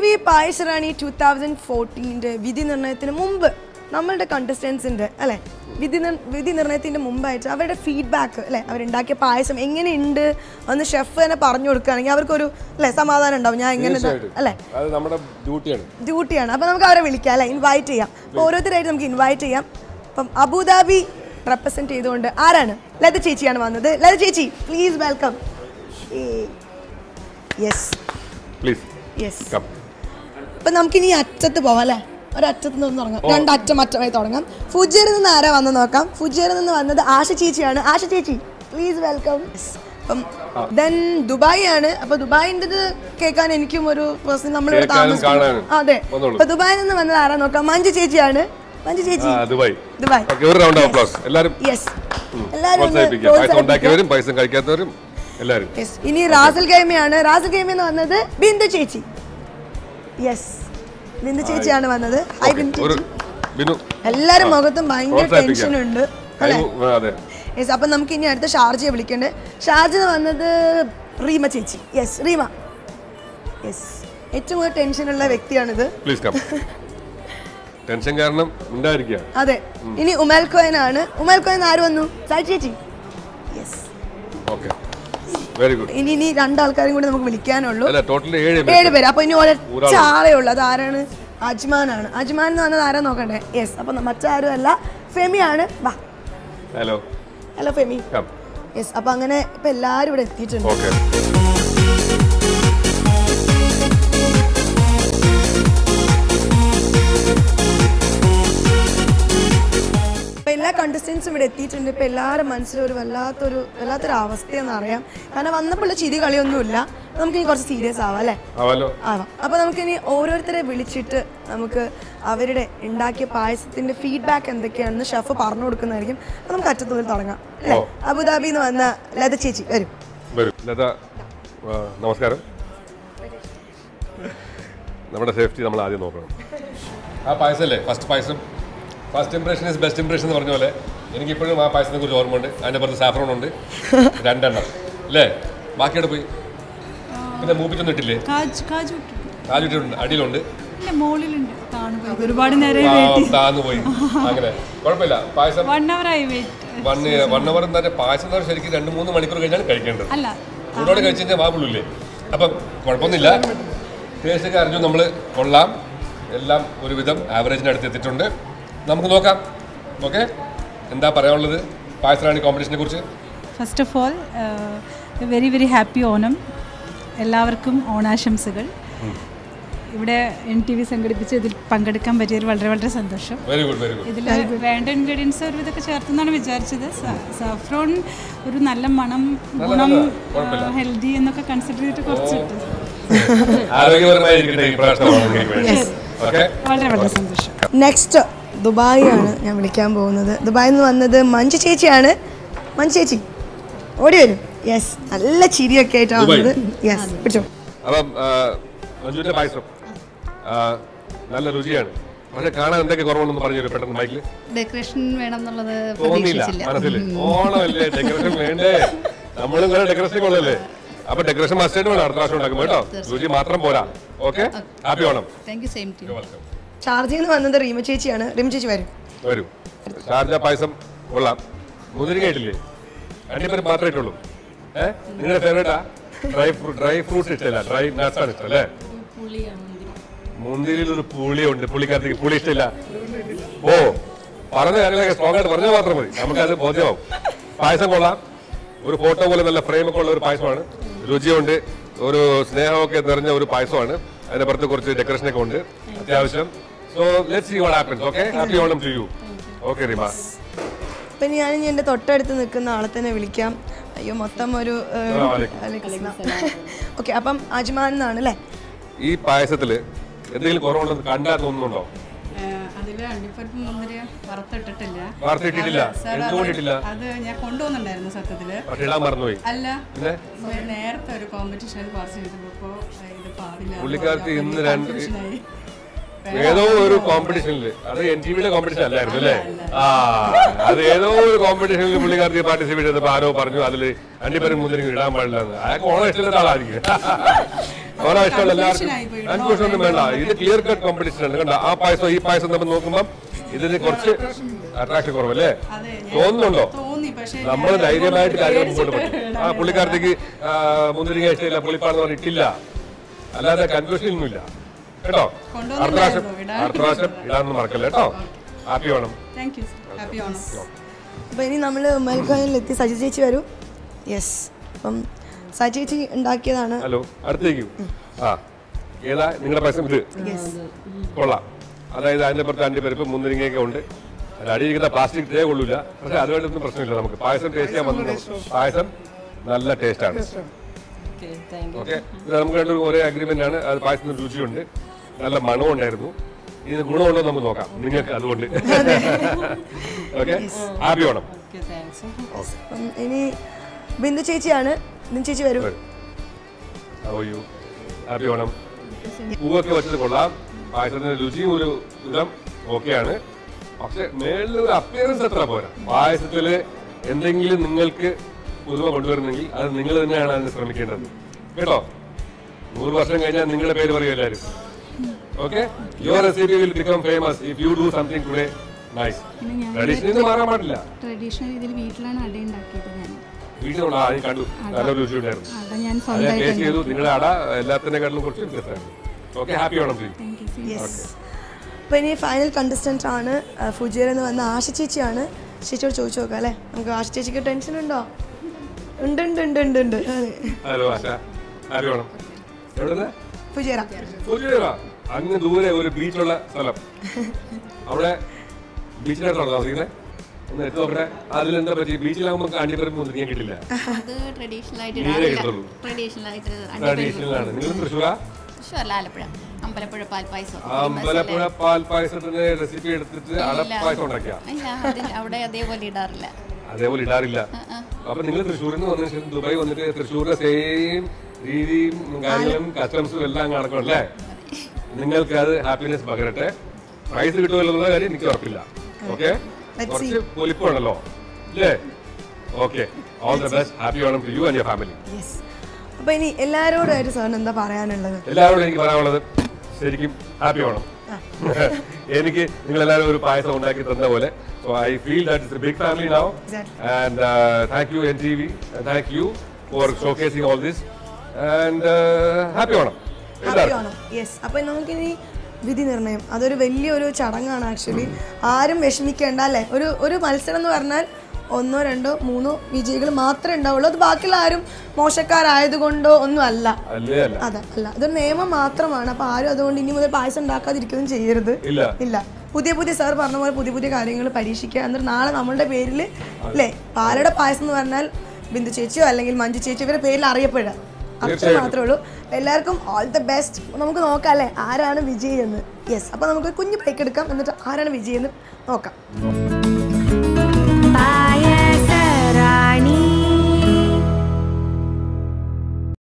V പായസറാണി two thousand ഫോർട്ടീൻ്റെ വിധി നിർണയത്തിന് മുമ്പ് നമ്മളുടെ കണ്ടസ്റ്റൻസിൻ്റെ അല്ലേ വിധി നിർ- വിധി നിർണയത്തിൻ്റെ മുമ്പായിട്ട് അവരുടെ ഫീഡ്ബാക്ക് അല്ലേ അവരുണ്ടാക്കിയ പായസം എങ്ങനെയുണ്ട് എന്ന് ഷെഫ് തന്നെ പറഞ്ഞു കൊടുക്കുകയാണെങ്കിൽ അവർക്കൊരു അല്ലേ സമാധാനം ഉണ്ടാവും ഞാൻ ഇങ്ങനെ ഇതാ- അല്ലേ അത് നമ്മുടെ ഡ്യൂട്ടിയാണ് ഡ്യൂട്ടിയാണ് അപ്പോൾ നമുക്ക് അവരെ വിളിക്കാം അല്ലേ ഇൻവൈറ്റ് ചെയ്യാം അപ്പോൾ ഓരോരുത്തരായിട്ട് നമുക്ക് ഇൻവൈറ്റ് ചെയ്യാം അപ്പം അബുദാബി റെപ്രസെൻറ്റ് ചെയ്തുകൊണ്ട് ആരാണ് ലത ചേച്ചിയാണ് വന്നത് ലത ചേച്ചി please welcome yes please yes come അപ്പം നമുക്കിനി ഈ അറ്റത്ത് പോവാം അല്ലേ ഒരറ്റത്ത് നിന്ന് തുടങ്ങാം രണ്ടറ്റം അറ്റമായി തുടങ്ങാം ഫുജിയറിൽ നിന്ന് ആരാ വന്ന് നോക്കാം ഫുജിയറിൽ നിന്ന് വന്നത് ആശ ചേച്ചിയാണ് ആശ ചേച്ചി പ്ലീസ് വെൽക്കം അപ്പം ദെൻ ദുബായ് ആണ് അപ്പൊ ദുബായിൻ്റെ കേൾക്കാൻ എനിക്കും ഒരു പേഴ്സൺ നമ്മൾ ഇവിടെ കേൾക്കാനും താമസിക്കുന്നു കാണാനും. അതെ വന്നോളൂ. അപ്പൊ ദുബായിൽ നിന്ന് വന്നത് ആരാ നോക്കാം മഞ്ജു ചേച്ചിയാണ് മഞ്ജു ചേച്ചി ആ ദുബായ് ദുബായ് ഓക്കെ ഒരു റൗണ്ട് ഓഫ് അപ്ലോസ് എല്ലാവരും യെസ് എല്ലാവരും ഒന്ന് പ്രോത്സാഹിപ്പിക്കുക പായസം ഉണ്ടാക്കിയവരും പായസം കഴിക്കാത്തവരും എല്ലാവരും യെസ് ഇനി റാസൽ ഗൈമയാണ് റാസൽ ഗൈമ എന്ന് വന്നത് ബിന്ദു ചേച്ചി യെസ് ബിന്ദു ചേച്ചിയാണ് വന്നത് ഹായ് ബിന്ദു ഒരു ചേച്ചി ബിനു എല്ലാരും മുഖത്തും ഭയങ്കര പ്രോത്സാഹിപ്പിക്കാം. ടെൻഷൻ ഉണ്ട് കൈ മു- ആ, അതെ യെസ് അപ്പം നമുക്ക് ഇനി അടുത്ത ഷാർജയെ വിളിക്കണ്ടേ ഷാർജ എന്ന് വന്നത് റീമ ചേച്ചി യെസ് റീമ യെസ് ഏറ്റവും കൂടുതൽ ടെൻഷനുള്ള വ്യക്തിയാണിത് പ്ലീസ് കം ടെൻഷൻ കാരണം ഉണ്ടായിരിക്കുക അതെ ഇനി ഉമൽ കോയൻ ആണ് ഉമൽ കോയൻ ആര് വന്നു സായി ചേച്ചി യെസ് ഓക്കെ വെരി ഗുഡ് ഇനി ഇനി രണ്ടാൾക്കാരും കൂടി നമുക്ക് വിളിക്കാനുള്ളൂ അല്ല ടോട്ടൽ ഏഴ് ഏഴ് പേര് പേര് അപ്പൊ ഇനി ഒരൊറ്റ ആളേ ഉള്ളൂ അത് ആരാണ് അജ്മാനാണ് അജ്മാൻ എന്ന് പറഞ്ഞത് ആരാ നോക്കണ്ടേ യെസ് അപ്പൊ മറ്റാരും അല്ല ഫെമിയാണ് വാ hello hello Femi come yes അപ്പൊ അങ്ങനെ ഇപ്പൊ എല്ലാരും ഇവിടെ എത്തിയിട്ടുണ്ട് ഓക്കെ ഇപ്പൊ എല്ലാ കണ്ടസ്റ്റൻസും ഇവിടെ എത്തിയിട്ടുണ്ട് ഇപ്പൊ എല്ലാവരുടെ മനസ്സിലും ഒരു വല്ലാത്തൊരു വല്ലാത്തൊരു അവസ്ഥയെന്ന് അറിയാം കാരണം വന്നപ്പോൾ ചിരി കളിയൊന്നുമില്ല നമുക്ക് ഇനി കുറച്ച് സീരിയസ് ആവാം അല്ലേ ആവാലോ ആവാം അപ്പൊ നമുക്കിനി ഓരോരുത്തരെ വിളിച്ചിട്ട് നമുക്ക് അവരുടെ ഉണ്ടാക്കിയ പായസത്തിന്റെ ഫീഡ്ബാക്ക് എന്തൊക്കെയാണെന്ന് ഷെഫ് പറഞ്ഞു കൊടുക്കുന്നതായിരിക്കും അപ്പൊ നമുക്ക് അറ്റത്തു മുതൽ തുടങ്ങാം അല്ലേ അബുദാബിയിൽ നിന്ന് വന്ന ലത ചേച്ചി വരും വരും ലത ആ, നമസ്കാരം നമ്മുടെ സേഫ്റ്റി നമ്മൾ ആദ്യം നോക്കണം ആ പായസമല്ലേ ഫസ്റ്റ് പായസം first impression is best impression എന്ന് പറഞ്ഞ പോലെ എനിക്കിപ്പോഴും ആ പായസത്തെ കുറിച്ച് ഓർമ്മയുണ്ട് അതിൻ്റെ പുറത്ത് സാഫ്രോൺ ഉണ്ട് രണ്ടെണ്ണം അല്ലേ ബാക്കിയോടെ പോയി പിന്നെ മൂപ്പിച്ചൊന്നും ഇട്ടില്ലേ കാജ് കാജു കാലിട്ടുണ്ട് അടിയിലുണ്ട് ഇല്ല മോളിലുണ്ട് താണു പോയി ഒരുപാട് നേരം ആ, താന്ന് പോയി അങ്ങനെ കുഴപ്പമില്ല പായസം വൺ അവർ ആയി വെയിറ്റ് വൺ വൺ അവർ എന്താ പറയുക പായസം എന്ന് പറഞ്ഞാൽ ശരിക്കും രണ്ട് മൂന്ന് മണിക്കൂർ കഴിഞ്ഞാണ് കഴിക്കേണ്ടത് അല്ല ചൂടോടെ കഴിച്ച് കഴിഞ്ഞാൽ വാപ്പുള്ളില്ലേ അപ്പം കുഴപ്പമൊന്നുമില്ല ടേസ്റ്റൊക്കെ അറിഞ്ഞു നമ്മൾ കൊള്ളാം എല്ലാം ഒരുവിധം ആവറേജിന് അടുത്ത് എത്തിയിട്ടുണ്ട് നമുക്ക് നോക്കാം ഓക്കെ എന്താ പറയാനുള്ളത് പായസറാണി കോമ്പറ്റീഷനെ കുറിച്ച് first of all very very happy Onam എല്ലാവർക്കും ഓണാശംസകൾ ഇവിടെ എൻ ടി വി സംഘടിപ്പിച്ച് ഇതിൽ പങ്കെടുക്കാൻ പറ്റിയതിൽ വളരെ വളരെ സന്തോഷം വെരി ഗുഡ് വെരി ഗുഡ് ഇതിൽ വേണ്ട ഇൻഗ്രീഡിയൻസ് ഒരു ഇതൊക്കെ ചേർത്തെന്നാണ് വിചാരിച്ചത് സഫ്രോൺ ഒരു നല്ല മണം ഗുണം ഹെൽത്തി എന്നൊക്കെ കൺസിഡർ ചെയ്തിട്ട് കുറച്ചിട്ട് ആരോഗ്യപരമായിരിക്കട്ടെ ഈ പ്രാവശ്യം ഓക്കെ വളരെ വളരെ സന്തോഷം നെക്സ്റ്റ് ദുബായ് ആണ് ഞാൻ വിളിക്കാൻ പോകുന്നത് ദുബായിൽ നിന്ന് വന്നത് മഞ്ജു ചേച്ചിയാണ് മഞ്ജു ചേച്ചി ഓടി വരും യെസ് നല്ല ചിരിയൊക്കെ ആയിട്ടാണ് ദുബായ്. വന്നത് യെസ് പിടിച്ചോ അപ്പം ആ, മഞ്ജുവിന്റെ പായസം ആ, നല്ല രുചിയാണ് പക്ഷെ കാണാൻ എന്തൊക്കെ കുറവുണ്ടെന്ന് പറഞ്ഞു തരും പെട്ടെന്ന് മൈക്കിൽ ഡെക്കറേഷൻ വേണം എന്നുള്ളത് തോന്നിയില്ല പ്രതീക്ഷിച്ചില്ല മനസ്സിൽ ഓണമല്ലേ ഡെക്കറേഷൻ വേണ്ടേ നമ്മളും കുറെ ഡെക്കറേഷൻ കൊള്ളല്ലേ അപ്പൊ ഡെക്കറേഷൻ മസ്റ്റായിട്ട് വേണം അടുത്ത പ്രാവശ്യം ഉണ്ടാക്കും കേട്ടോ രുചി മാത്രം പോരാ okay happy Onam thank you same to ഷാർജയിൽ നിന്ന് വന്നത് റീമ ചേച്ചിയാണ് റീമ ചേച്ചി വരും വരൂ ഷാർജ പായസം കൊള്ളാം മുതിരി കേട്ടില്ലേ അണ്ടിപ്പരി മാത്രമേ ഇട്ടുള്ളൂ ഏഹ് നിങ്ങളുടെ ഫേവറേറ്റാ ഡ്രൈ ഫ്രൂട്ട് ഡ്രൈ ഫ്രൂട്ട്സ് ഇഷ്ടമല്ല ഡ്രൈ നട്ട്സ് ആണ് ഇഷ്ടം അല്ലേ മുന്തിരിയിൽ ഒരു പുളിയുണ്ട് പുളിക്കകത്തേക്ക് പുളി ഇഷ്ടമില്ല ഓ പറഞ്ഞ കാര്യങ്ങളൊക്കെ സ്ട്രോങ് ആയിട്ട് പറഞ്ഞാൽ മാത്രം മതി നമുക്കത് ബോധ്യമാവും പായസം കൊള്ളാം ഒരു ഫോട്ടോ പോലെ നല്ല ഫ്രെയിം ഒക്കെ ഉള്ള ഒരു പായസമാണ് രുചിയുണ്ട് ഒരു സ്നേഹമൊക്കെ നിറഞ്ഞ ഒരു പായസമാണ് അതിന്റെ പുറത്ത് കുറച്ച് ഡെക്കറേഷൻ ഒക്കെ ഉണ്ട് അത്യാവശ്യം so let's see what happens okay happy Onam to you okay Rima ഇപ്പൊ ഞാൻ ഇനി എന്റെ തൊട്ടടുത്ത് നിൽക്കുന്ന ആളെ തന്നെ വിളിക്കാം അയ്യോ മൊത്തം ഒരു ഓക്കെ അപ്പം അജ്മാൻ എന്നാണ് അല്ലേ ഈ പായസത്തില് എന്തെങ്കിലും കുറവുണ്ടെന്ന് കണ്ടാൽ തോന്നുന്നുണ്ടോ അതിൽ അണ്ടിപ്പരിപ്പ് മുന്തിരി വറുത്തിട്ടിട്ടില്ല വാർത്തയിട്ടിട്ടില്ല സാർ എന്തുകൊണ്ടിട്ടില്ല അത് ഞാൻ കൊണ്ടുവന്നിട്ടുണ്ടായിരുന്നു സത്യത്തില് പക്ഷെ ഇടാൻ മറന്നുപോയി അല്ല പിന്നെ നേരത്തെ ഒരു കോമ്പറ്റീഷൻ പാർട്ടിസിപ്പേറ്റ് ചെയ്തപ്പോ ഇത് പാടില്ല പുള്ളിക്കാരത്തി ഇന്ന് രണ്ട് Confusion ആയി. ഏതോ ഒരു കോമ്പറ്റീഷനിൽ അത് എൻ ടി വിയുടെ കോമ്പറ്റീഷൻ അല്ലായിരുന്നു അല്ലേ ആ അത് ഏതോ ഒരു കോമ്പറ്റീഷനിൽ പുള്ളിക്കാർക്ക് പാർട്ടിസിപ്പേറ്റ് ചെയ്തപ്പോ ആരോ പറഞ്ഞു അതിൽ അണ്ടിപ്പരം മുന്തിരി ഇടാൻ പാടില്ല എന്ന് അയാൾക്ക് ഓണം ഇഷ്ടമുള്ള ആളായിരിക്കും ഓണം ഇഷ്ടമുള്ള എല്ലാവർക്കും കൺഫ്യൂഷൻ ഒന്നും വേണ്ട ഇത് ക്ലിയർ കട്ട് കോമ്പറ്റീഷൻ ആണ് കണ്ട ആ പായസം ഈ പായസം നമ്മൾ നോക്കുമ്പോൾ ഇതിന് കുറച്ച് അട്രാക്ഷൻ കുറവല്ലേ തോന്നുന്നുണ്ടോ തോന്നി പക്ഷേ നമ്മൾ ധൈര്യമായിട്ട് കാര്യങ്ങൾ മുമ്പോട്ട് പറ്റും ആ പുള്ളിക്കാരത്തേക്ക് ആ, മുന്തിരിങ്ങ ഇഷ്ടമില്ല പുള്ളിപ്പാണെന്ന് പറഞ്ഞിട്ടില്ല അല്ലാതെ കൺഫ്യൂഷൻ ഒന്നുമില്ല കേട്ടോ അടുത്ത പ്രാവശ്യം അടുത്ത പ്രാവശ്യം ഇടാനൊന്നും മറക്കല്ല കേട്ടോ ഹാപ്പി വേണം താങ്ക് യു ഹാപ്പി ഓണം അപ്പോൾ ഇനി നമ്മൾ ഉമ്മൽക്കാനിലെത്തി സജി ചേച്ചി വരൂ യെസ് അപ്പം സജി ചേച്ചി ഉണ്ടാക്കിയതാണ് ഹലോ അടുത്തേക്ക് ആ ഏതാ നിങ്ങളുടെ പായസം ഇത് കൊള്ളാം അതായത് അതിന്റെ പുറത്ത് അണ്ടി പരിപ്പ് മുന്തിരിങ്ങയൊക്കെ ഉണ്ട് അത് അടിയിരിക്കുന്ന പ്ലാസ്റ്റിക് ട്രേ കൊള്ളൂല പക്ഷെ അതുമായിട്ടൊന്നും പ്രശ്നമില്ല നമുക്ക് പായസം ടേസ്റ്റ് ചെയ്യാൻ വന്നു പായസം നല്ല ടേസ്റ്റ് ആണ് ഓക്കെ ഇത് നമുക്ക് രണ്ടും ഒരേ അഗ്രിമെന്റ് ആണ് അത് പായസത്തിന് രുചിയുണ്ട് നല്ല മണവും ഉണ്ടായിരുന്നു ഇതിന് ഗുണമുണ്ടോ എന്ന് നമുക്ക് നോക്കാം നിങ്ങൾക്ക് അതുകൊണ്ട് ഓക്കെ ഹാപ്പി വേണം അപ്പം ഇനി ബിന്ദു ചേച്ചിയാണ് ബിന്ദു ചേച്ചി വരൂ അയ്യോ ഹാപ്പി വേണം പൂവൊക്കെ വെച്ചത് കൊള്ളാം പായസത്തിന്റെ രുചിയും ഒരു വിധം ഓക്കെയാണ് പക്ഷെ മേളിൽ ഒരു അപ്പിയറൻസ് അത്ര പോരാ പായസത്തില് എന്തെങ്കിലും നിങ്ങൾക്ക് പുതുമ കൊണ്ടുവരുന്നെങ്കിൽ അത് നിങ്ങൾ തന്നെയാണ് അതിന് ശ്രമിക്കേണ്ടത് കേട്ടോ നൂറ് വർഷം കഴിഞ്ഞാൽ നിങ്ങളുടെ പേര് പറയും എല്ലാവരും okay your recipe will become famous if you do something today nice ട്രഡീഷനിൽ മാറാൻ പാടില്ല ട്രഡീഷണൽ രീതിയിൽ വീട്ടിലാണ് അട ഉണ്ടാക്കിയത് ഞാൻ വീട്ടിലുള്ള ആ ഞാൻ കണ്ടു നല്ല രുചി ഉണ്ടായിരുന്നു അട ഞാൻ അത് ഞാൻ സ്വന്തമായിട്ട് ടേസ്റ്റ് ചെയ്തു നിങ്ങളുടെ അട എല്ലാത്തിനെക്കാട്ടിലും കുറച്ച് വ്യത്യസ്തമായിരുന്നു ഓക്കെ ഹാപ്പി വേണം ചെയ്യും താങ്ക് യു യെസ് അപ്പോൾ ഇനി ഫൈനൽ കണ്ടസ്റ്റൻ്റ് ആണ് ഫുജിയർ എന്ന് വന്ന ആശ ചേച്ചിയാണ് ചേച്ചിയോട് ചോദിച്ചു നോക്കാം അല്ലേ നമുക്ക് ആശ ചേച്ചിക്ക് ടെൻഷൻ ഉണ്ടോ ഉണ്ട് ഉണ്ട് ഉണ്ട് ഉണ്ട് ഉണ്ട് അതെ ഹലോ ആശ ഹാപ്പി വേണം എവിടെ ഫുജിയറ സൂര്യദേവ അങ്ങ് ദൂരെ ഒരു ബീച്ചുള്ള സ്ഥലം അവിടെ ബീച്ചിലായിട്ടാണോ താമസിക്കുന്നത് ഒന്ന് എത്തും അവിടെ അതിലെന്താ പറ്റി ബീച്ചിലാകുമ്പോൾ നമുക്ക് അണ്ടിപ്പരപ്പ് മുന്തിരിങ്ങാൻ കിട്ടില്ല അത് ട്രഡീഷണൽ ആയിട്ട് മീനേ ഇടാറില്ല കിട്ടുള്ളൂ. ട്രഡീഷണൽ ആയിട്ട് ട്രഡീഷണൽ ആണ് നിങ്ങൾ തൃശ്ശൂരാ തൃശ്ശൂർ ആലപ്പുഴ അമ്പലപ്പുഴ പാൽപ്പായസം ആ അമ്പലപ്പുഴ പാൽ പായസത്തിന്റെ റെസിപ്പി എടുത്തിട്ട് അടപ്പായസം ഉണ്ടാക്കിയ ഇല്ല അതിൽ അവിടെ അതേപോലെ ഇടാറില്ല അതേപോലെ ഇടാറില്ല അപ്പൊ നിങ്ങൾ തൃശ്ശൂരിൽ നിന്ന് വന്നതിന് ശേഷം ദുബായ് വന്നിട്ട് തൃശ്ശൂരിലെ സെയിം രീതിയും കാര്യങ്ങളും കസ്റ്റംസും എല്ലാം നടക്കണം അല്ലേ നിങ്ങൾക്ക് അത് ഹാപ്പിനെസ് പകരട്ടെ പ്രൈസ് കിട്ടുമല്ലോ എന്നുള്ള കാര്യം എനിക്ക് ഉറപ്പില്ല ഓക്കെ Let's കുറച്ച് പൊലിപ്പുണ്ടല്ലോ അല്ലേ okay all the best happy Onam to you and your family yes അപ്പോൾ ഇനി എല്ലാവരോടായിട്ട് സാറിന് എന്താ പറയാനുള്ളത് എല്ലാവരോടും എനിക്ക് പറയാനുള്ളത് ശരിക്കും ഹാപ്പി ഓണം എനിക്ക് നിങ്ങൾ എല്ലാവരും ഒരു പായസം ഉണ്ടാക്കി തന്ന പോലെ so I feel that is a big family now Exactly. And thank you N T V thank you for showcasing all this and happy Onam happy എല്ലാവർക്കും ഓണം യെസ് അപ്പം നമുക്കിനി വിധി നിർണയം അതൊരു വലിയൊരു ചടങ്ങാണ് ആക്ച്വലി ആരും വിഷമിക്കേണ്ട അല്ലേ ഒരു ഒരു മത്സരം എന്ന് പറഞ്ഞാൽ ഒന്നോ രണ്ടോ മൂന്നോ വിജയികൾ മാത്രമേ ഉണ്ടാവുള്ളൂ അത് ബാക്കിയുള്ള ആരും മോശക്കാരായതുകൊണ്ടോ ഒന്നും അല്ല അല്ലേ അല്ല അതെ അല്ല ഇതൊരു നിയമം മാത്രമാണ് അപ്പൊ ആരും അതുകൊണ്ട് ഇനി മുതൽ പായസം ഉണ്ടാക്കാതിരിക്കുകയും ചെയ്യരുത് ഇല്ല ഇല്ല പുതിയ പുതിയ സാർ പറഞ്ഞ പോലെ പുതിയ പുതിയ കാര്യങ്ങൾ പരീക്ഷിക്കുക എന്നിട്ട് നാളെ നമ്മളുടെ പേരിൽ അല്ലേ പാലയുടെ പായസം എന്ന് പറഞ്ഞാൽ ബിന്ദു ചേച്ചിയോ അല്ലെങ്കിൽ മഞ്ജു ചേച്ചിയോ ഇവരുടെ പേരിൽ അറിയപ്പെടുക അത്ര മാത്രമേ ഉള്ളൂ എല്ലാവർക്കും ഓൾ ദ ബെസ്റ്റ് നമുക്ക് നോക്കാം അല്ലേ ആരാണ് വിജയി എന്ന് യെസ് അപ്പൊ നമുക്ക് കുഞ്ഞു ബ്രേക്ക് എടുക്കാം എന്നിട്ട് ആരാണ് വിജയി എന്ന് നോക്കാം